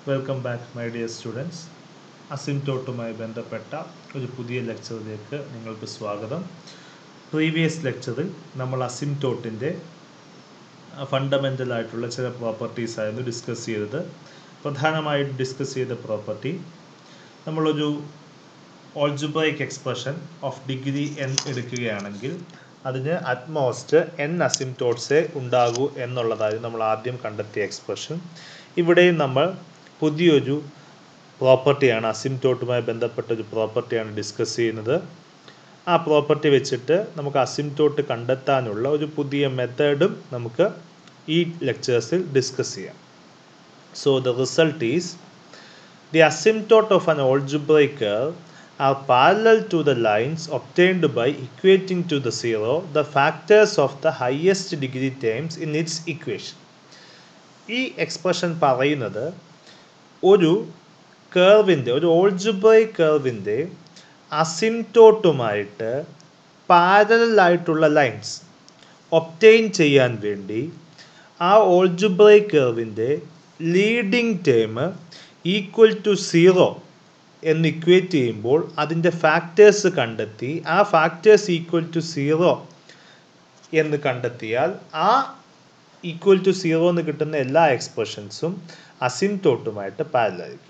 Welcome back my dear students അസിംറ്റോട്ടുമായി ബന്ധപ്പെട്ട ഒരു പുതിയ ലെക്ചറിലേക്ക് നിങ്ങൾക്ക് സ്വാഗതം പ്രീവിയസ് ലെക്ചറിൽ നമ്മൾ അസിംറ്റോട്ടിൻ്റെ ഫണ്ടമെൻ്റൽ ആയിട്ടുള്ള ചില പ്രോപ്പർട്ടീസ് ആയിരുന്നു ഡിസ്കസ് ചെയ്തത് പ്രധാനമായിട്ട് ഡിസ്കസ് ചെയ്ത പ്രോപ്പർട്ടി നമ്മളൊരു algebraic expression of degree N എടുക്കുകയാണെങ്കിൽ അതിന് അറ്റ്മോസ്റ്റ് എൻ അസിംറ്റോട്ട്സേ ഉണ്ടാകൂ എന്നുള്ളതായിരുന്നു നമ്മൾ ആദ്യം കണ്ടെത്തിയ എക്സ്പ്രഷൻ ഇവിടെയും നമ്മൾ പുതിയൊരു പ്രോപ്പർട്ടിയാണ് അസിംറ്റോട്ടുമായി ബന്ധപ്പെട്ട ഒരു പ്രോപ്പർട്ടിയാണ് ഡിസ്കസ് ചെയ്യുന്നത് ആ പ്രോപ്പർട്ടി വെച്ചിട്ട് നമുക്ക് അസിംറ്റോട്ട് കണ്ടെത്താനുള്ള ഒരു പുതിയ മെത്തേഡും നമുക്ക് ഈ ലെക്ചേഴ്സിൽ ഡിസ്കസ് ചെയ്യാം so the result is the asymptote of an algebraic curve are parallel to the lines obtained by equating to the zero the factors of the highest degree terms in its equation. ഈ expression പറയുന്നത് ഒരു കേർവിൻ്റെ ഒരു algebraic കേർവിൻ്റെ അസിംറ്റോട്ടുമായിട്ട് പാരലായിട്ടുള്ള lines obtain ചെയ്യാൻ വേണ്ടി ആ ഓൾജിബ്രൈക് കേർവിൻ്റെ leading term equal to zero എന്ന് ഇക്വേറ്റ് ചെയ്യുമ്പോൾ അതിൻ്റെ ഫാക്ടേഴ്സ് കണ്ടെത്തി ആ ഫാക്ടേഴ്സ് ഈക്വൽ ടു സീറോ എന്ന് കണ്ടെത്തിയാൽ ആ ഈക്വൽ ടു സീറോ എന്ന് കിട്ടുന്ന എല്ലാ എക്സ്പ്രഷൻസും അസിംറ്റോട്ടുമായിട്ട് പാരലായിരിക്കും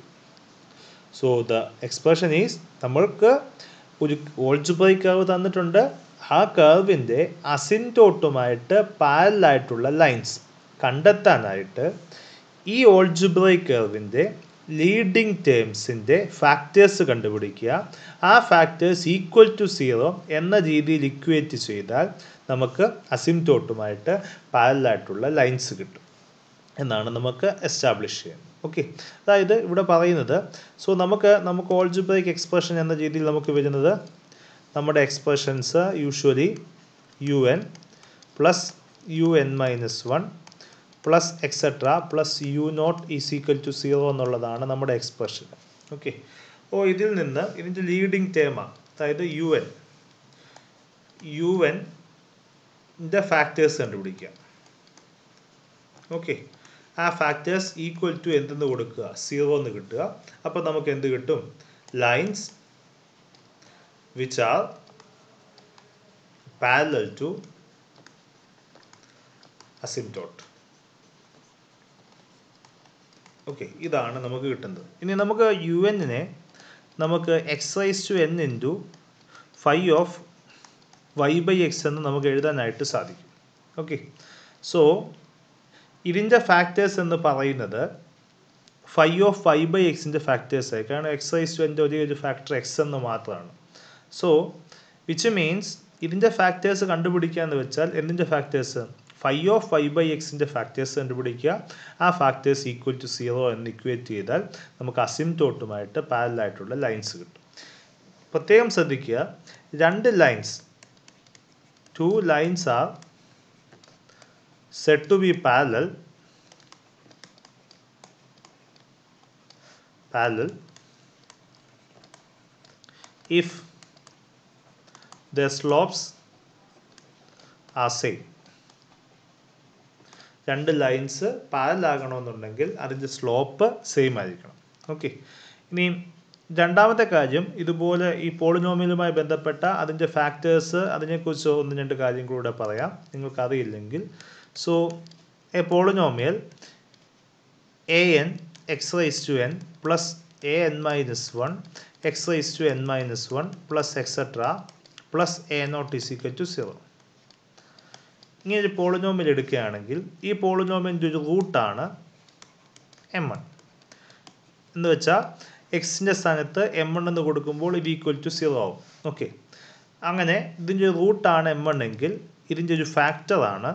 സോ ദ എക്സ്പ്രഷൻ ഈസ് നമ്മൾക്ക് ഒരു ഓൾജിബ്രൈക് കർവ് തന്നിട്ടുണ്ട് ആ കർവിൻ്റെ അസിംറ്റോട്ടുമായിട്ട് പാരലായിട്ടുള്ള ലൈൻസ് കണ്ടെത്താനായിട്ട് ഈ ഓൾജിബ്രൈക് കർവിൻ്റെ ലീഡിങ് ടേംസിൻ്റെ ഫാക്ടേഴ്സ് കണ്ടുപിടിക്കുക ആ ഫാക്ടേഴ്സ് ഈക്വൽ ടു സീറോ എന്ന രീതിയിൽ ഇക്വേറ്റ് ചെയ്താൽ നമുക്ക് അസിംറ്റോട്ടുമായിട്ട് പാരലായിട്ടുള്ള ലൈൻസ് കിട്ടും എന്നാണ് നമുക്ക് എസ്റ്റാബ്ലിഷ് ചെയ്യുന്നത് ഓക്കെ അതായത് ഇവിടെ പറയുന്നത് സോ നമുക്ക് നമുക്ക് ഓൾജിബ്രൈക്ക് എക്സ്പ്രഷൻ എന്ന രീതിയിൽ നമുക്ക് വരുന്നത് നമ്മുടെ expressions usually U N plus U N minus one plus etcetera plus U naught is equal to zero എന്നുള്ളതാണ് നമ്മുടെ എക്സ്പ്രഷൻ ഓക്കെ ഓ ഇതിൽ നിന്ന് ഇതിൻ്റെ ലീഡിങ് ടേമാണ് അതായത് യു എൻ യു എൻ്റെ ഫാക്ടേഴ്സ് കണ്ടുപിടിക്കുക ഓക്കെ ആ ഫാക്ടേഴ്സ് ഈക്വൽ ടു എന്തെന്ന് കൊടുക്കുക സീറോ എന്ന് കിട്ടുക അപ്പോൾ നമുക്ക് എന്ത് കിട്ടും lines which are parallel to asymptote okay ഇതാണ് നമുക്ക് കിട്ടുന്നത് ഇനി നമുക്ക് യു എന്നിനെ നമുക്ക് X raise to N into phi of Y by X എന്ന് നമുക്ക് എഴുതാനായിട്ട് സാധിക്കും ഓക്കെ സോ ഇതിൻ്റെ ഫാക്ടേഴ്സ് എന്ന് പറയുന്നത് ഫൈവ് ഓഫ് ഫൈവ് ബൈ എക്സിൻ്റെ ഫാക്ടേഴ്സ് ആയി കാരണം എക്സ് റൈസ് ടു എൻ്റെ ഒരേ ഒരു ഫാക്ടർ എക്സ് എന്ന് മാത്രമാണ് സോ വിച്ച് മീൻസ് ഇതിൻ്റെ ഫാക്ടേഴ്സ് കണ്ടുപിടിക്കുക എന്ന് വെച്ചാൽ എന്തിൻ്റെ factors phi of phi by എക്സിൻ്റെ ഫാക്ടേഴ്സ് കണ്ടുപിടിക്കുക ആ ഫാക്ടേഴ്സ് ഈക്വൽ ടു സീറോ എന്ന് ഇക്വേറ്റ് ചെയ്താൽ നമുക്ക് അസിംറ്റോട്ടുമായിട്ട് പാരലായിട്ടുള്ള ലൈൻസ് കിട്ടും പ്രത്യേകം ശ്രദ്ധിക്കുക രണ്ട് lines two lines are said to be parallel parallel if their slopes are same രണ്ട് ലൈൻസ് പാരലാകണമെന്നുണ്ടെങ്കിൽ അതിൻ്റെ സ്ലോപ്പ് സെയിം ആയിരിക്കണം ഓക്കെ ഇനി രണ്ടാമത്തെ കാര്യം ഇതുപോലെ ഈ പോളിനോമിയലുമായി ബന്ധപ്പെട്ട അതിൻ്റെ ഫാക്ടേഴ്സ് അതിനെക്കുറിച്ച് ഒന്ന് രണ്ട് കാര്യം കൂടെ പറയാം നിങ്ങൾക്കറിയില്ലെങ്കിൽ So a polynomial a n x raised to n plus a n minus 1 x raised to n minus 1 plus etc plus a naught is equal to 0. ഇങ്ങനെ ഒരു പോളിനോമിയൽ എടുക്കുകയാണെങ്കിൽ ഈ പോളിനോമിയലിൻ്റെ ഒരു റൂട്ടാണ് എം വൺ എന്ന് വെച്ചാൽ എക്സിൻ്റെ സ്ഥാനത്ത് എം വൺ എന്ന് കൊടുക്കുമ്പോൾ ഇത് ഈക്വൽ ടു സീറോ ആവും ഓക്കെ അങ്ങനെ ഇതിൻ്റെ റൂട്ടാണ് എം വൺ എങ്കിൽ ഇതിൻ്റെ ഒരു ഫാക്ടറാണ്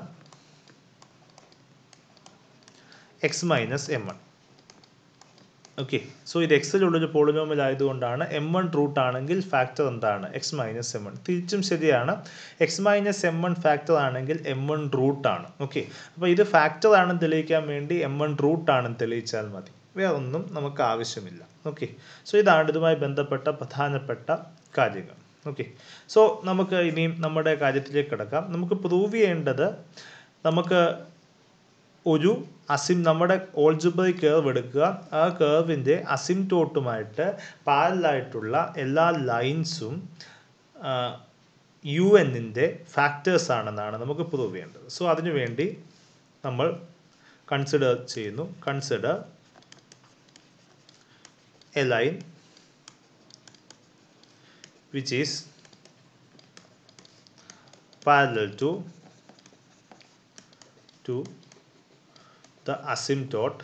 X minus M one okay so ഇത് എക്സിലുള്ളൊരു പോളിനോമിൽ ആയതുകൊണ്ടാണ് എം വൺ റൂട്ട് ആണെങ്കിൽ ഫാക്ടർ എന്താണ് എക്സ് മൈനസ് എം വൺ തിരിച്ചും ശരിയാണ് X minus M one factor ആണെങ്കിൽ എം വൺ റൂട്ട് ആണ് ഓക്കെ അപ്പോൾ ഇത് ഫാക്ടർ ആണെന്ന് തെളിയിക്കാൻ വേണ്ടി എം വൺ റൂട്ട് ആണെന്ന് തെളിയിച്ചാൽ മതി വേറെ ഒന്നും നമുക്ക് ആവശ്യമില്ല ഓക്കെ സോ ഇതാണ് ഇതുമായി ബന്ധപ്പെട്ട പ്രധാനപ്പെട്ട കാര്യങ്ങൾ ഓക്കെ സോ നമുക്ക് ഇനിയും നമ്മുടെ കാര്യത്തിലേക്ക് കിടക്കാം നമുക്ക് പ്രൂവ് ചെയ്യേണ്ടത് നമുക്ക് ഒരു അസിം നമ്മുടെ ഓൾജിബ്രിക് കേർവ് എടുക്കുക ആ കേർവിൻ്റെ അസിംറ്റോട്ടുമായിട്ട് പാരലായിട്ടുള്ള എല്ലാ ലൈൻസും യു എന്നിൻ്റെ ഫാക്ടേഴ്സ് ആണെന്നാണ് നമുക്ക് പ്രൂവ് ചെയ്യേണ്ടത് സോ അതിനുവേണ്ടി നമ്മൾ കൺസിഡർ ചെയ്യുന്നു consider a line which is parallel to to the asymptote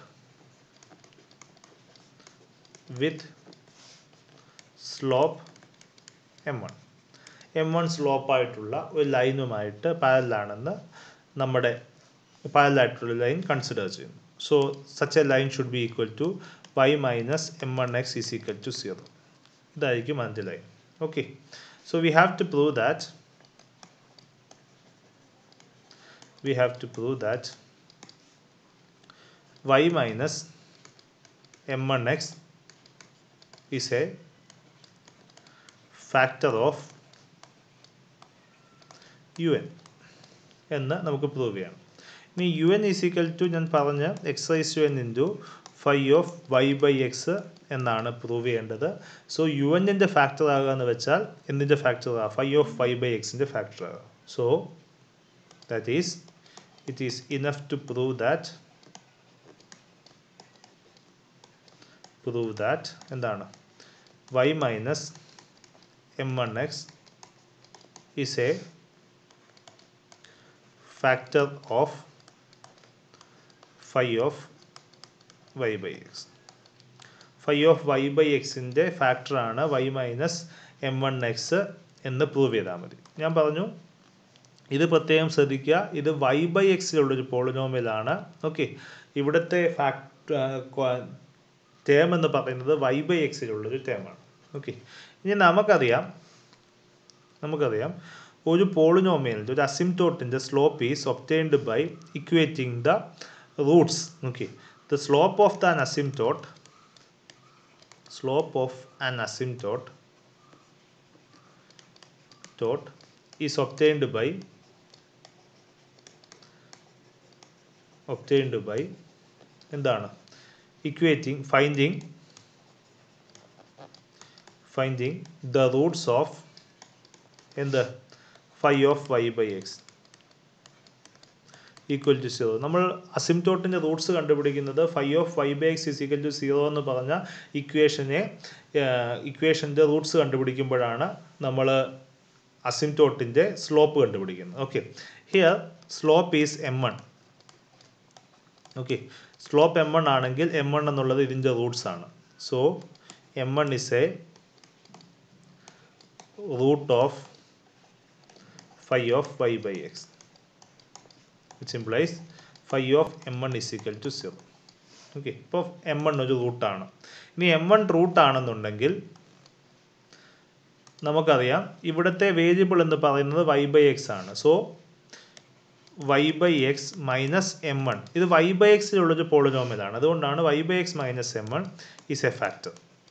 with slope m1 M one slope ആയിട്ടുള്ള ഒരു ലൈനുമായിട്ട് പാരലാണെന്ന് നമ്മുടെ പാരലായിട്ടുള്ള ലൈൻ കൺസിഡർ ചെയ്യുന്നു so such a line should be equal to Y minus M one X is equal to zero ഇതായിരിക്കും അതിൻ്റെ line okay so we have to prove that we have to prove that y minus m1x is a factor of U N എന്ന് നമുക്ക് prove ചെയ്യണം ഇനി U N is equal to ഞാൻ പറഞ്ഞ X raise to N into phi of Y by X എന്നാണ് prove ചെയ്യേണ്ടത് so U എന്നിൻ്റെ factor ആകുക എന്ന് വെച്ചാൽ എന്തിൻ്റെ ഫാക്ടർ ആകുക ഫൈവ് ഓഫ് ഫൈവ് ബൈ എക്സിൻ്റെ ഫാക്ടർ ആകുക so that is it is enough to prove that prove that എന്താണ് Y minus M one X is a factor of phi of Y by X phi of Y by എക്സിൻ്റെ ഫാക്ടറാണ് Y minus M one X എന്ന് prove ചെയ്താൽ മതി ഞാൻ പറഞ്ഞു ഇത് പ്രത്യേകം ശ്രദ്ധിക്കുക ഇത് വൈ ബൈ എക്സിലുള്ളൊരു പോളിനോമിയലാണ് ഓക്കെ ഇവിടുത്തെ ഫാക്ട് ടേം എന്ന് പറയുന്നത് വൈ ബൈ എക്സിലുള്ളൊരു ടേമാണ് ഓക്കെ ഇനി നമുക്കറിയാം നമുക്കറിയാം ഒരു പോളിനോമിയലിൻ്റെ ഒരു അസിംറ്റോട്ടിൻ്റെ slope is obtained by equating the roots okay the slope of the asymptote slope of an asymptote dot is obtained by obtained by എന്താണ് equating finding finding the roots of എന്ത് phi of Y by X equal to zero നമ്മൾ അസിംറ്റോട്ടിൻ്റെ roots കണ്ടുപിടിക്കുന്നത് phi of phi by X is equal to zero എന്ന് പറഞ്ഞ ഇക്വേഷനെ ഇക്വേഷൻ്റെ roots കണ്ടുപിടിക്കുമ്പോഴാണ് നമ്മൾ അസിംറ്റോട്ടിൻ്റെ സ്ലോപ്പ് കണ്ടുപിടിക്കുന്നത് okay here slope is M one okay slope M one ആണെങ്കിൽ എം വൺ എന്നുള്ളത് ഇതിൻ്റെ റൂട്ട്സ് ആണ് so M one is a root of phi of Y by X which implies phi of m1 is equal to 0 okay ഇപ്പോൾ M one ഒരു റൂട്ടാണ് ഇനി M one root ആണെന്നുണ്ടെങ്കിൽ നമുക്കറിയാം ഇവിടുത്തെ വേരിയബിൾ എന്ന് പറയുന്നത് വൈ ബൈ എക്സ് ആണ് so Y by X minus M one ഇത് വൈ ബൈ എക്സിലുള്ളൊരു പോളിനോമിയലാണ് അതുകൊണ്ടാണ് Y by X minus M one is a factor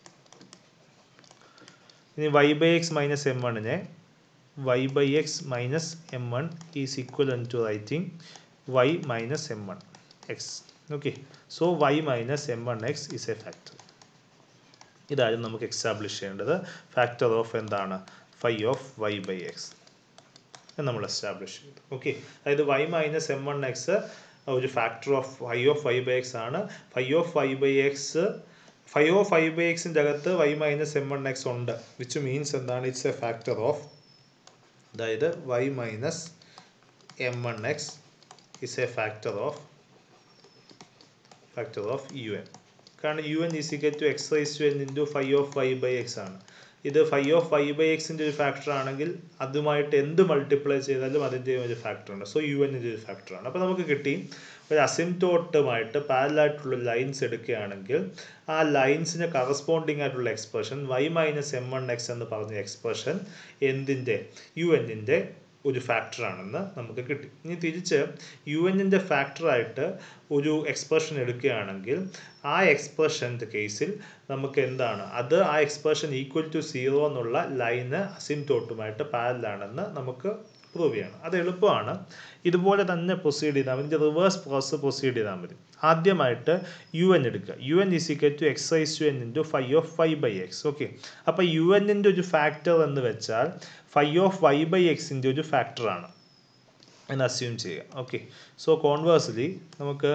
ഇനി Y by X minus M വണ്ണിനെ y by x minus m1 is equivalent to writing y minus m1 x okay so y minus m1 x is a factor ഇതായിരുന്നു നമുക്ക് establish ചെയ്യേണ്ടത് factor of എന്താണ് phi of Y by X നമ്മൾ establish ചെയ്തു okay അതായത് Y minus M one X ഒരു factor of phi of Y by X ആണ് phi of Y by X phi of phi by എക്സിൻ്റെ അകത്ത് Y minus M one X ഉണ്ട് which means എന്താണ് it's a factor of അതായത് Y minus M one X is a factor of factor of U N കാരണം U N is equal to X raise to N into phi of Y by X ആണ് ഇത് five of Y by എക്സിൻ്റെ ഒരു factor ആണെങ്കിൽ അതുമായിട്ട് എന്ത് multiply ചെയ്താലും അതിൻ്റെ ഒരു ഫാക്ടറുണ്ട് സോ യു എന്നിൻ്റെ ഒരു ഫാക്ടറാണ് അപ്പോൾ നമുക്ക് കിട്ടി ഒരു അസിംറ്റോട്ടുമായിട്ട് പാരലായിട്ടുള്ള ലൈൻസ് എടുക്കുകയാണെങ്കിൽ ആ ലൈൻസിന് കറസ്പോണ്ടിങ് ആയിട്ടുള്ള expression Y minus M one X എന്ന് പറഞ്ഞ എക്സ്പ്രഷൻ എന്തിൻ്റെ യു എന്നിൻ്റെ ഒരു ഫാക്ടറാണെന്ന് നമുക്ക് കിട്ടി ഇനി തിരിച്ച് യു എന്നിൻ്റെ ഫാക്ടറായിട്ട് ഒരു എക്സ്പ്രഷൻ എടുക്കുകയാണെങ്കിൽ ആ എക്സ്പ്രഷൻ്റെ കേസിൽ നമുക്ക് എന്താണ് അത് ആ എക്സ്പ്രഷൻ ഈക്വൽ ടു സീറോ എന്നുള്ള ലൈന് അസിംറ്റോട്ടുമായിട്ട് പാരലാണെന്ന് നമുക്ക് പ്രൂവ് ചെയ്യണം അത് എളുപ്പമാണ് ഇതുപോലെ തന്നെ പ്രൊസീഡ് ചെയ്താൽ അതിൻ്റെ റിവേഴ്സ് പ്രോസസ് പ്രൊസീഡ് ചെയ്താൽ മതി ആദ്യമായിട്ട് യു എൻ എടുക്കുക U N is equal to X raise to N into phi of phi by X okay അപ്പോൾ യു എന്നിൻ്റെ ഒരു ഫാക്ടർ എന്ന് വെച്ചാൽ ഫൈവ് ഓഫ് വൈ ബൈ എക്സിൻ്റെ ഒരു ഫാക്ടറാണ് എന്ന് അസ്യൂം ചെയ്യുക ഓക്കെ സോ കോൺവേഴ്സ്ലി നമുക്ക്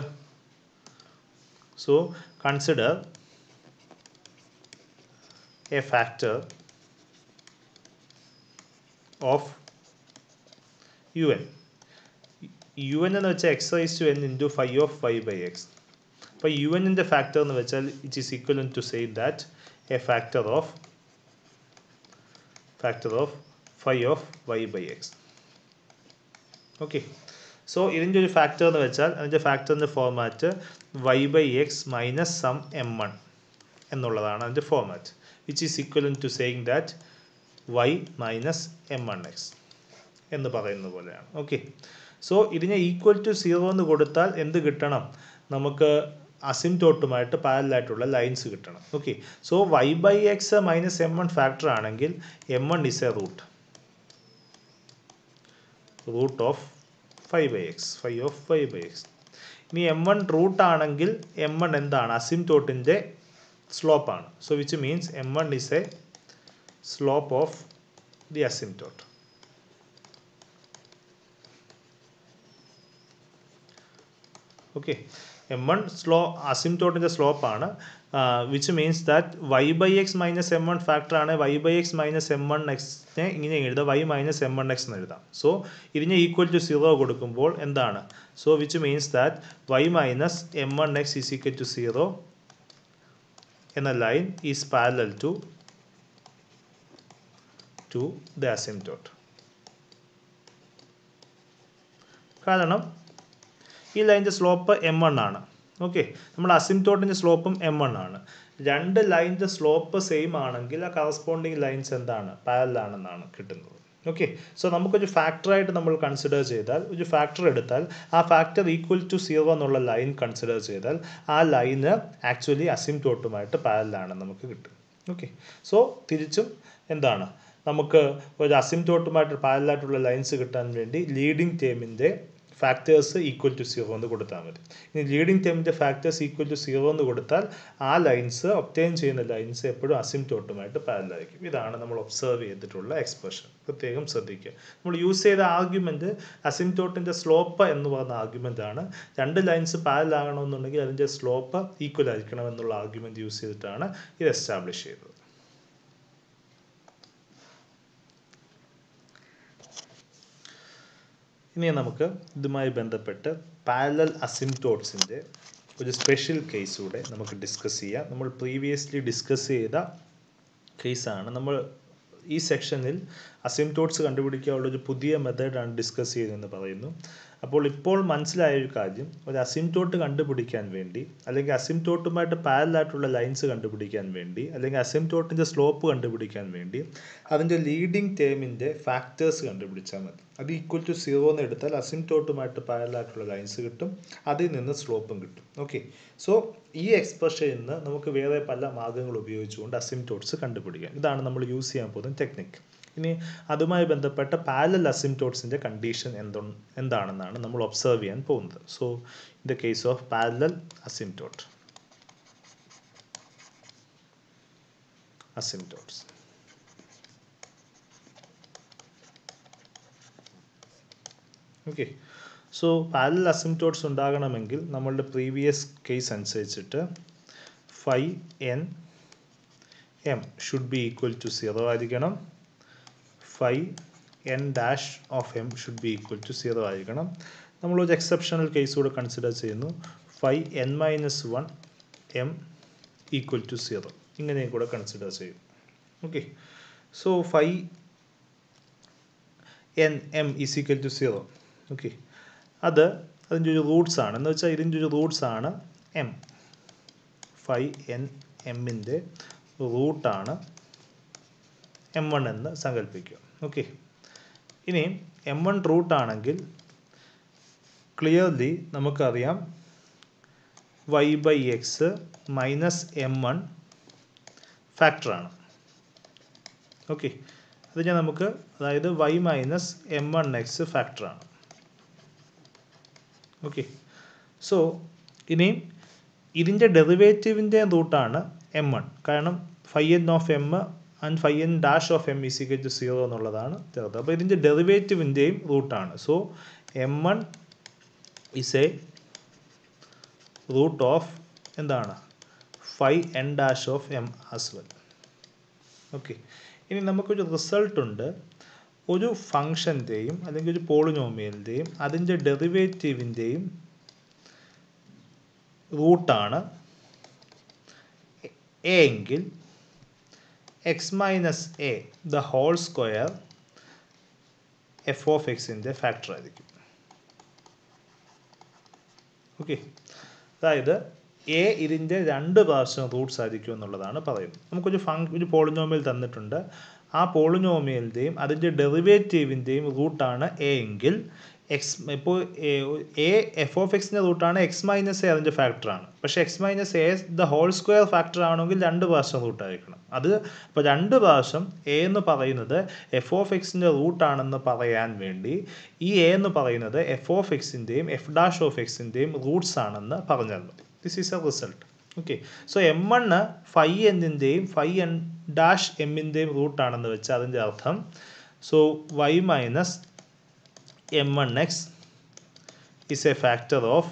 so consider a factor of U N U N എന്ന് വെച്ചാൽ X raise to N into phi of phi by X അപ്പോൾ യു എന്നിൻ്റെ ഫാക്ടർ എന്ന് വെച്ചാൽ it is equal to say that a factor of factor of phi of Y by X okay so ഇതിൻ്റെ ഒരു factor എന്ന് വെച്ചാൽ അതിൻ്റെ ഫാക്ടറിൻ്റെ format Y by X minus some M one എന്നുള്ളതാണ് അതിൻ്റെ format which is equal to saying that Y minus M one X എന്ന് പറയുന്ന പോലെയാണ് ഓക്കെ സോ ഇതിനെ ഈക്വൽ ടു സീറോ എന്ന് കൊടുത്താൽ എന്ത് കിട്ടണം നമുക്ക് അസിംറ്റോട്ടുമായിട്ട് പാരലായിട്ടുള്ള ലൈൻസ് കിട്ടണം okay so Y by X minus M one factor ആണെങ്കിൽ M one is a root root of phi by X phi of phi by X ഇനി എം വൺ റൂട്ട് ആണെങ്കിൽ എം വൺ എന്താണ് അസിംറ്റോട്ടിൻ്റെ സ്ലോപ്പാണ് so which means M one is a slope of the asymptote okay M one slope അസിംറ്റോട്ടിൻ്റെ സ്ലോപ്പാണ് which means that Y by X minus M one factor ആണ് Y by X minus M one എക്സിനെ ഇങ്ങനെ എഴുതാം Y minus M one X എന്ന് എഴുതാം so ഇതിനെ equal to zero കൊടുക്കുമ്പോൾ എന്താണ് so which means that Y minus M one X is equal to zero എന്ന line is parallel to to the asymptote കാരണം ഈ ലൈൻ്റെ സ്ലോപ്പ് എം വൺ ആണ് okay നമ്മുടെ അസിംറ്റോട്ടിൻ്റെ സ്ലോപ്പും എം വൺ ആണ് രണ്ട് ലൈൻ്റെ സ്ലോപ്പ് സെയിം ആണെങ്കിൽ ആ കറസ്പോണ്ടിങ് ലൈൻസ് എന്താണ് പാരലാണെന്നാണ് കിട്ടുന്നത് ഓക്കെ സോ നമുക്കൊരു ഫാക്ടറായിട്ട് നമ്മൾ കൺസിഡർ ചെയ്താൽ ഒരു ഫാക്ടർ എടുത്താൽ ആ ഫാക്ടർ ഈക്വൽ ടു സീറോ എന്നുള്ള ലൈൻ കൺസിഡർ ചെയ്താൽ ആ ലൈന് ആക്ച്വലി അസിംറ്റോട്ടുമായിട്ട് പാരലാണെന്ന് നമുക്ക് കിട്ടും ഓക്കെ സോ തിരിച്ചും എന്താണ് നമുക്ക് ഒരു അസിംറ്റോട്ടുമായിട്ട് പാരലായിട്ടുള്ള ലൈൻസ് കിട്ടാൻ വേണ്ടി ലീഡിങ് ടേമിൻ്റെ ഫാക്ടേഴ്സ് ഈക്വൽ ടു സീറോ എന്ന് കൊടുത്താൽ മതി ഇനി ലീഡിങ് ടേമിൻ്റെ ഫാക്ടേഴ്സ് ഈക്വൽ ടു സീറോ എന്ന് കൊടുത്താൽ ആ ലൈൻസ് ഒപ്റ്റെയിൻ ചെയ്യുന്ന ലൈൻസ് എപ്പോഴും അസിംറ്റോട്ടുമായിട്ട് പാരലായിരിക്കും ഇതാണ് നമ്മൾ ഒബ്സർവ് ചെയ്തിട്ടുള്ള എക്സ്പ്രഷൻ പ്രത്യേകം ശ്രദ്ധിക്കുക നമ്മൾ യൂസ് ചെയ്ത ആർഗ്യുമെൻറ്റ് അസിംറ്റോട്ടിൻ്റെ സ്ലോപ്പ് എന്ന് പറയുന്ന ആർഗ്യുമെൻ്റ് ആണ് രണ്ട് ലൈൻസ് പാരലാകണമെന്നുണ്ടെങ്കിൽ അതിൻ്റെ സ്ലോപ്പ് ഈക്വൽ ആയിരിക്കണം എന്നുള്ള ആർഗ്യുമെൻറ്റ് യൂസ് ചെയ്തിട്ടാണ് ഇത് എസ്റ്റാബ്ലിഷ് ചെയ്തത് ഇനി നമുക്ക് ഇതുമായി ബന്ധപ്പെട്ട് പാരലൽ അസിംറ്റോട്ട്സിൻ്റെ ഒരു സ്പെഷ്യൽ കേസ് കൂടെ നമുക്ക് ഡിസ്കസ് ചെയ്യാം നമ്മൾ പ്രീവിയസ്ലി ഡിസ്കസ് ചെയ്ത കേസാണ് നമ്മൾ ഈ സെക്ഷനിൽ അസിംറ്റോട്ട്സ് കണ്ടുപിടിക്കാനുള്ള ഒരു പുതിയ മെത്തേഡാണ് ഡിസ്കസ് ചെയ്തതെന്ന് പറയുന്നു അപ്പോൾ ഇപ്പോൾ മനസ്സിലായ ഒരു കാര്യം ഒരു അസിംറ്റോട്ട് കണ്ടുപിടിക്കാൻ വേണ്ടി അല്ലെങ്കിൽ അസിംറ്റോട്ടുമായിട്ട് പാരലായിട്ടുള്ള ലൈൻസ് കണ്ടുപിടിക്കാൻ വേണ്ടി അല്ലെങ്കിൽ അസിംറ്റോട്ടിൻ്റെ സ്ലോപ്പ് കണ്ടുപിടിക്കാൻ വേണ്ടി അതിൻ്റെ ലീഡിങ് ടേമിൻ്റെ ഫാക്ടേഴ്സ് കണ്ടുപിടിച്ചാൽ മതി അത് ഈക്വൽ ടു സീറോ എന്ന് എടുത്താൽ അസിംറ്റോട്ടുമായിട്ട് പാരലായിട്ടുള്ള ലൈൻസ് കിട്ടും അതിൽ നിന്ന് സ്ലോപ്പും കിട്ടും ഓക്കെ സോ ഈ എക്സ്പ്രഷനിൽ നിന്ന് നമുക്ക് വേറെ പല മാർഗ്ഗങ്ങൾ ഉപയോഗിച്ചുകൊണ്ട് അസിംറ്റോട്ട്സ് കണ്ടുപിടിക്കാം ഇതാണ് നമ്മൾ യൂസ് ചെയ്യാൻ പോകുന്ന ടെക്നിക്ക് ഇനി അതുമായി ബന്ധപ്പെട്ട പാരലൽ അസിംറ്റോട്ട്സിൻ്റെ കണ്ടീഷൻ എന്തോ എന്താണെന്നാണ് നമ്മൾ ഒബ്സർവ് ചെയ്യാൻ പോകുന്നത് so in the case of parallel asymptote asymptotes okay so parallel asymptotes ഉണ്ടാകണമെങ്കിൽ നമ്മളുടെ പ്രീവിയസ് കേസ് അനുസരിച്ചിട്ട് phi N M should be equal to zero ആയിരിക്കണം phi N dash of M should be equal to zero ആയിരിക്കണം നമ്മളൊരു exceptional case കൂടെ consider ചെയ്യുന്നു phi N minus one M equal to zero ഇങ്ങനെയും കൂടെ consider ചെയ്യും okay so phi N M is equal to zero okay അത് അതിൻ്റെ ഒരു റൂട്ട്സ് ആണ് എന്ന് വെച്ചാൽ ഇതിൻ്റെ ഒരു റൂട്ട്സ് ആണ് എം ഫൈവ് എൻ എമ്മിൻ്റെ റൂട്ടാണ് എം വൺ എന്ന് സങ്കല്പിക്കുക ഓക്കെ ഇനി എം വൺ റൂട്ടാണെങ്കിൽ ക്ലിയർലി നമുക്കറിയാം y by X minus M one ഫാക്ടറാണ് ഓക്കെ അതിനെ നമുക്ക് അതായത് Y minus M one x ഫാക്ടറാണ് ഓക്കെ സോ ഇനിയും ഇതിൻ്റെ ഡെറിവേറ്റീവിൻ്റെ റൂട്ടാണ് എം വൺ കാരണം phi n of m and phi n dash of m is equal to zero എന്നുള്ളതാണ് ചേർത്ത് അപ്പോൾ ഇതിൻ്റെ ഡെറിവേറ്റീവിൻ്റെയും റൂട്ടാണ് so M one is a root of എന്താണ് phi n dash of m as well okay ഇനി നമുക്കൊരു റിസൾട്ട് ഉണ്ട് ഒരു ഫങ്ഷൻ്റെയും അല്ലെങ്കിൽ ഒരു പോളിനോമിയലിൻ്റെയും അതിൻ്റെ ഡെറിവേറ്റീവിൻ്റെയും റൂട്ടാണ് എ എങ്കിൽ x minus a the whole square f of എക്സിൻ്റെ ഫാക്ടർ ആയിരിക്കും ഓക്കെ അതായത് എ ഇതിൻ്റെ രണ്ട് പ്രാവശ്യം റൂട്ട്സ് ആയിരിക്കും എന്നുള്ളതാണ് പറയുന്നത് നമുക്കൊരു ഫങ് ഒരു പോളിനോമിയൽ തന്നിട്ടുണ്ട് ആ പോളിനോമിയലിൻ്റെയും അതിൻ്റെ ഡെറിവേറ്റീവിൻ്റെയും റൂട്ടാണ് എ എങ്കിൽ എക്സ് ഇപ്പോൾ എ എഫ് ഓഫ് എക്സിൻ്റെ റൂട്ടാണ് എക്സ് മൈനസ് എ അതിൻ്റെ ഫാക്ടറാണ് പക്ഷേ x minus a the whole square factor ആണെങ്കിൽ രണ്ട് പ്രാവശ്യം റൂട്ട് ആയിരിക്കണം അത് ഇപ്പോൾ രണ്ട് പ്രാവശ്യം എ എന്ന് പറയുന്നത് എഫ് ഓഫ് എക്സിൻ്റെ റൂട്ടാണെന്ന് പറയാൻ വേണ്ടി ഈ എ എന്ന് പറയുന്നത് എഫ് ഓഫ് എക്സിൻ്റെയും എഫ് ഡാഷ് ഓഫ് എക്സിൻ്റെയും റൂട്ട്സ് ആണെന്ന് പറഞ്ഞല്ലോ this is a result okay so m one phi എന്നിൻ്റെയും ഫൈ എൻ ഡാഷ് എമ്മിൻ്റെയും റൂട്ടാണെന്ന് വെച്ചാൽ അതിൻ്റെ അർത്ഥം so y minus M one x is a factor of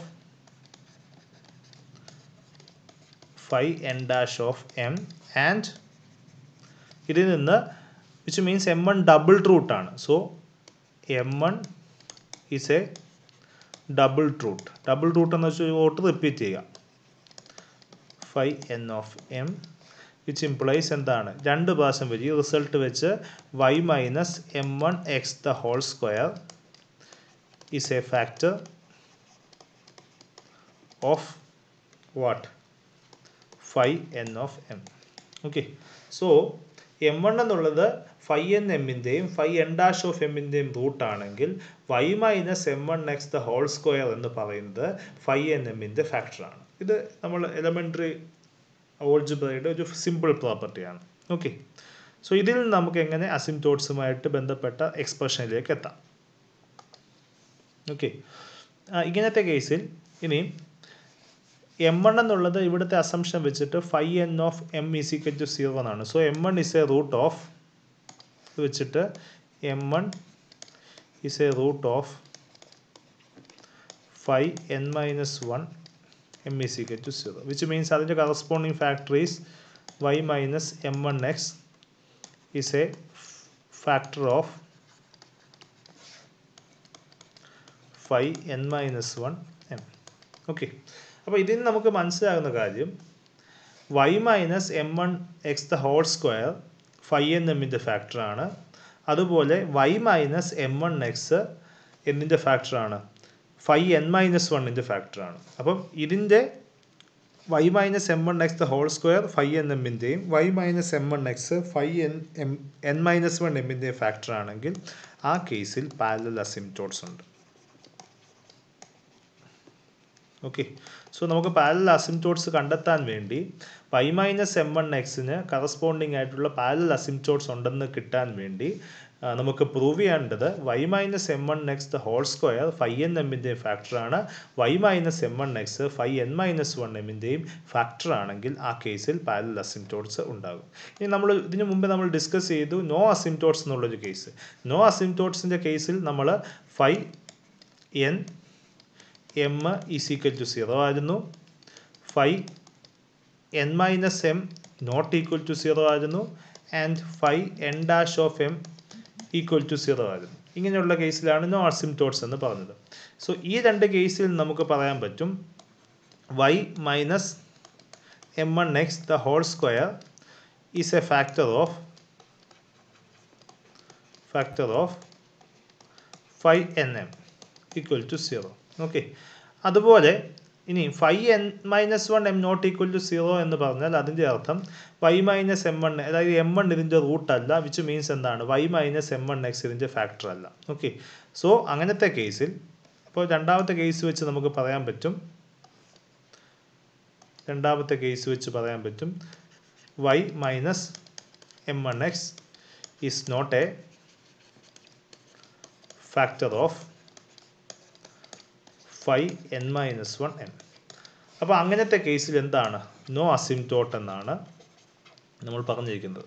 phi n dash of m and ഇതിൽ നിന്ന് which means M one double root ആണ് so M one is a double root double root എന്ന് വെച്ചാൽ what repeat ചെയ്യുക phi n of m which implies എന്താണ് രണ്ട് പ്രാവശ്യം വരും ഈ റിസൾട്ട് വെച്ച് y minus M one x the whole square is a factor of what phi n of m okay so M one എന്നുള്ളത് ഫൈ എൻ എമ്മിൻ്റെയും phi n dash of എമ്മിൻ്റെയും root ആണെങ്കിൽ Y minus M one x the whole square എന്ന് പറയുന്നത് phi n എമ്മിൻ്റെ ഫാക്ടറാണ് ഇത് നമ്മൾ എലമെൻ്ററി ഓൾജിബ്രയുടെ ഒരു സിമ്പിൾ പ്രോപ്പർട്ടിയാണ് ഓക്കെ സോ ഇതിൽ നിന്ന് നമുക്ക് എങ്ങനെ അസിംറ്റോട്സുമായിട്ട് ബന്ധപ്പെട്ട എക്സ്പ്രഷനിലേക്ക് എത്താം ഓക്കെ ഇങ്ങനത്തെ കേസിൽ ഇനി എം വൺ എന്നുള്ളത് ഇവിടുത്തെ അസംഷൻ വെച്ചിട്ട് phi n of m is equal to zero എന്നാണ് so M one is a root of വെച്ചിട്ട് m one is a root of phi n minus one m is equal to zero which means അതിൻ്റെ corresponding factor is y minus M one X is a factor of phi n minus one m okay അപ്പോൾ ഇതിൽ നിന്ന് നമുക്ക് മനസ്സിലാകുന്ന കാര്യം y minus M one x the whole square phi n എമ്മിൻ്റെ ഫാക്ടറാണ് അതുപോലെ y minus M one x എന്നിൻ്റെ ഫാക്ടറാണ് ഫൈ എൻ മൈനസ് വണ്ണിൻ്റെ ഫാക്ടറാണ് അപ്പം ഇതിൻ്റെ y minus M one x the whole square phi n എമ്മിൻ്റെയും y minus M one x phi n m n minus one എമ്മിൻ്റെയും ഫാക്ടർ ആണെങ്കിൽ ആ കേസിൽ പാരലൽ അസിംറ്റോട്സ് ഉണ്ട് ഓക്കെ സോ നമുക്ക് പാരലൽ അസിംറ്റോട്സ് കണ്ടെത്താൻ വേണ്ടി പൈ മൈനസ് എം വൺ എക്സിന് കറസ്പോണ്ടിങ് ആയിട്ടുള്ള പാരലൽ അസിംറ്റോട്സ് ഉണ്ടെന്ന് കിട്ടാൻ വേണ്ടി ആ, നമുക്ക് പ്രൂവ് ചെയ്യേണ്ടത് y minus M one x the whole square phi n എമ്മിൻ്റെ ഫാക്ടറാണ് Y minus M one x phi n minus one എമ്മിൻ്റെയും ഫാക്ടർ ആണെങ്കിൽ ആ കേസിൽ പാരലൽ അസിംറ്റോട്സ് ഉണ്ടാകും ഇനി നമ്മൾ ഇതിനു മുമ്പ് നമ്മൾ ഡിസ്കസ് ചെയ്തു നോ അസിംറ്റോട്സ് എന്നുള്ളൊരു കേസ് നോ അസിംറ്റോട്സിൻ്റെ കേസിൽ നമ്മൾ phi n M is equal to zero ആയിരുന്നു phi n minus m not equal to zero ആയിരുന്നു and phi n dash of m equal to zero ആയിരുന്നു ഇങ്ങനെയുള്ള കേസിലാണ് നോ അസിംറ്റോട്സ് എന്ന് പറഞ്ഞത് സോ ഈ രണ്ട് കേസിൽ നമുക്ക് പറയാൻ പറ്റും y minus M one x the whole square is a factor of factor of phi N m equal to zero okay അതുപോലെ ഇനി phi N minus one m not equal to zero എന്ന് പറഞ്ഞാൽ അതിൻ്റെ അർത്ഥം വൈ മൈനസ് എം വൺ അതായത് m one ഇതിൻ്റെ root അല്ല which means എന്താണ് Y minus M one x ഇതിൻ്റെ ഫാക്ടർ അല്ല ഓക്കെ സോ അങ്ങനത്തെ കേസിൽ അപ്പോൾ രണ്ടാമത്തെ കേസ് വെച്ച് നമുക്ക് പറയാൻ പറ്റും രണ്ടാമത്തെ കേസ് വെച്ച് പറയാൻ പറ്റും y minus M one X is not a factor of phi N minus one n അപ്പോൾ അങ്ങനത്തെ കേസിൽ എന്താണ് നോ അസിംറ്റോട്ട് എന്നാണ് നമ്മൾ പറഞ്ഞിരിക്കുന്നത്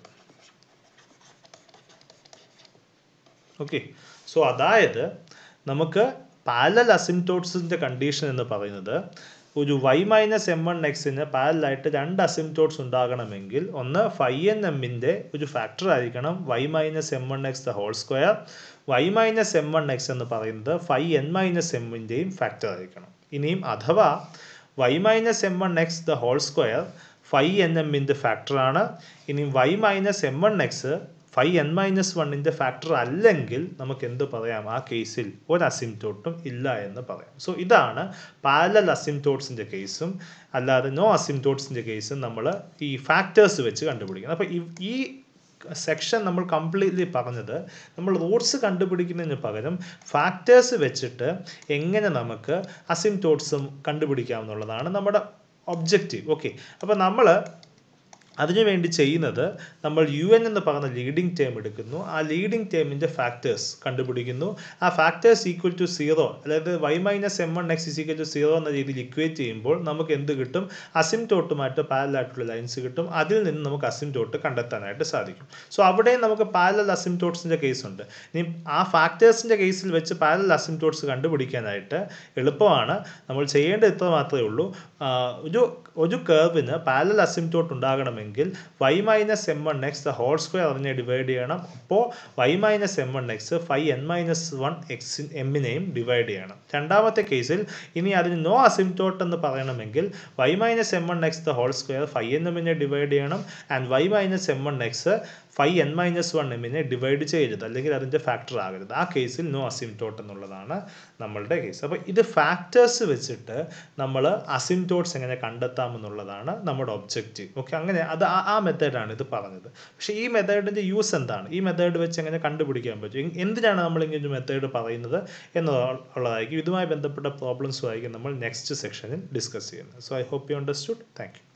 ഓക്കെ സോ അതായത് നമുക്ക് പാരലൽ അസിംറ്റോട്ട്സിൻ്റെ കണ്ടീഷൻ എന്ന് പറയുന്നത് ഒരു വൈ മൈനസ് എം വൺ എക്സിന് പാരലായിട്ട് രണ്ട് അസിംറ്റോട്ട്സ് ഉണ്ടാകണമെങ്കിൽ ഒന്ന് ഫൈവ് എൻ എമ്മിൻ്റെ ഒരു ഫാക്ടർ ആയിരിക്കണം y minus M one x the whole square y minus M one X എന്ന് പറയുന്നത് ഫൈവ് എൻ മൈനസ് എമ്മിൻ്റെയും ഫാക്ടർ ആയിരിക്കണം ഇനിയും അഥവാ y minus M one x the whole square phi n എമ്മിൻ്റെ ഫാക്ടറാണ് ഇനി y minus M one x phi N minus വണ്ണിൻ്റെ ഫാക്ടർ അല്ലെങ്കിൽ നമുക്ക് എന്ത് പറയാം ആ കേസിൽ ഒരു അസിംറ്റോട്ടും ഇല്ല എന്ന് പറയാം സോ ഇതാണ് പാരലൽ അസിംറ്റോട്ട്സിൻ്റെ കേസും അല്ലാതെ നോ അസിംറ്റോട്ട്സിൻ്റെ കേസും നമ്മൾ ഈ ഫാക്ടേഴ്സ് വെച്ച് കണ്ടുപിടിക്കുന്നത് അപ്പോൾ ഈ സെക്ഷൻ നമ്മൾ കംപ്ലീറ്റ്ലി പറഞ്ഞത് നമ്മൾ റൂട്ട്സ് കണ്ടുപിടിക്കുന്നതിന് പകരം ഫാക്ടേഴ്സ് വെച്ചിട്ട് എങ്ങനെ നമുക്ക് അസിംറ്റോട്ട്സും കണ്ടുപിടിക്കാമെന്നുള്ളതാണ് നമ്മുടെ ഒബ്ജക്റ്റീവ് ഓക്കെ അപ്പോൾ നമ്മൾ അതിനുവേണ്ടി ചെയ്യുന്നത് നമ്മൾ യു എൻ എന്ന് പറയുന്ന ലീഡിംഗ് ടേം എടുക്കുന്നു ആ ലീഡിംഗ് ടേമിൻ്റെ ഫാക്ടേഴ്സ് കണ്ടുപിടിക്കുന്നു ആ ഫാക്ടേഴ്സ് ഈക്വൽ ടു സീറോ അതായത് Y minus M one X is equal to zero എന്ന രീതിയിൽ ഇക്വേറ്റ് ചെയ്യുമ്പോൾ നമുക്ക് എന്ത് കിട്ടും അസിംറ്റോട്ടുമായിട്ട് പാരലായിട്ടുള്ള ലൈൻസ് കിട്ടും അതിൽ നിന്ന് നമുക്ക് അസിംറ്റോട്ട് കണ്ടെത്താനായിട്ട് സാധിക്കും സോ അവിടെ നമുക്ക് പാരലൽ അസിംറ്റോട്ട്സിൻ്റെ കേസ് ഉണ്ട് ഇനി ആ ഫാക്ടേഴ്സിൻ്റെ കേസിൽ വെച്ച് പാരലൽ അസിംറ്റോട്ട്സ് കണ്ടുപിടിക്കാനായിട്ട് എളുപ്പമാണ് നമ്മൾ ചെയ്യേണ്ടത് ഇത്ര മാത്രമേ ഉള്ളൂ ഒരു ഒരു കേർവിന് പാരലൽ അസിംറ്റോട്ട് ഉണ്ടാകണമെങ്കിൽ y minus M one x the whole square അതിനെ ഡിവൈഡ് ചെയ്യണം അപ്പോൾ y minus M one x phi N minus one x എമ്മിനെയും ഡിവൈഡ് ചെയ്യണം രണ്ടാമത്തെ കേസിൽ ഇനി അതിന് നോ അസിംറ്റോട്ട് എന്ന് പറയണമെങ്കിൽ y minus M one x the whole square phi n എമ്മിനെ ഡിവൈഡ് ചെയ്യണം and y minus M one x phi N minus one എമ്മിനെ ഡിവൈഡ് ചെയ്യരുത് അല്ലെങ്കിൽ അതിൻ്റെ ഫാക്ടർ ആകരുത് ആ കേസിൽ നോ അസിംറ്റോട്ട് എന്നുള്ളതാണ് നമ്മളുടെ കേസ് അപ്പോൾ ഇത് ഫാക്ടേഴ്സ് വെച്ചിട്ട് നമ്മൾ അസിംറ്റോട്ട്സ് എങ്ങനെ കണ്ടെത്താമെന്നുള്ളതാണ് നമ്മുടെ ഒബ്ജക്റ്റീവ് ഓക്കെ അങ്ങനെ അത് ആ ആ മെത്തേഡാണ് ഇത് പറഞ്ഞത് പക്ഷേ ഈ മെത്തേഡിൻ്റെ യൂസ് എന്താണ് ഈ മെത്തേഡ് വെച്ച് എങ്ങനെ കണ്ടുപിടിക്കാൻ പറ്റും എന്തിനാണ് നമ്മൾ ഇങ്ങനെ ഒരു മെത്തേഡ് പറയുന്നത് എന്നുള്ളതായിരിക്കും ഇതുമായി ബന്ധപ്പെട്ട പ്രോബ്ലംസും ആയിരിക്കും നമ്മൾ നെക്സ്റ്റ് സെക്ഷനിൽ ഡിസ്കസ് ചെയ്യുന്നത് so I hope you understood thank U